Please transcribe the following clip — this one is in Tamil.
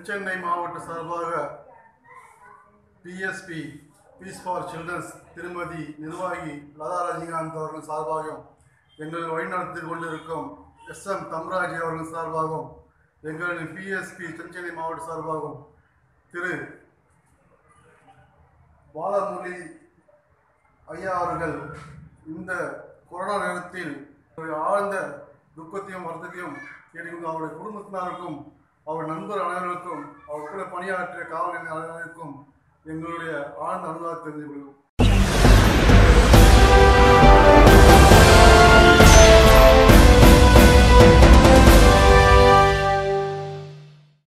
தென்சென்னை மாவட்ட சார்பாக பிஎஸ்பி பீஸ் ஃபார் சில்ட்ரன்ஸ் திருமதி நிர்வாகி லதா ரஜினிகாந்த் அவர்கள் சார்பாகவும் எங்களை வழிநடத்தி கொண்டிருக்கும் எஸ் எம் தம்ராஜ் அவர்கள் சார்பாகவும் எங்களின் பிஎஸ்பி தென்சென்னை மாவட்ட சார்பாகவும் திரு பாலமுரளி ஐயா அவர்கள் இந்த கொரோனா நேரத்தில் ஒரு ஆழ்ந்த துக்கத்தையும் வருத்தத்தையும் கேட்டுக்கொண்டு அவருடைய குடும்பத்தினருக்கும் அவர் நண்பர் அனைவருக்கும் அவர் கூட பணியாற்றிய காவல் நிலைய அனைவருக்கும் எங்களுடைய ஆழ்ந்த அனுபவத்தை தெரிந்து கொள்கிறோம்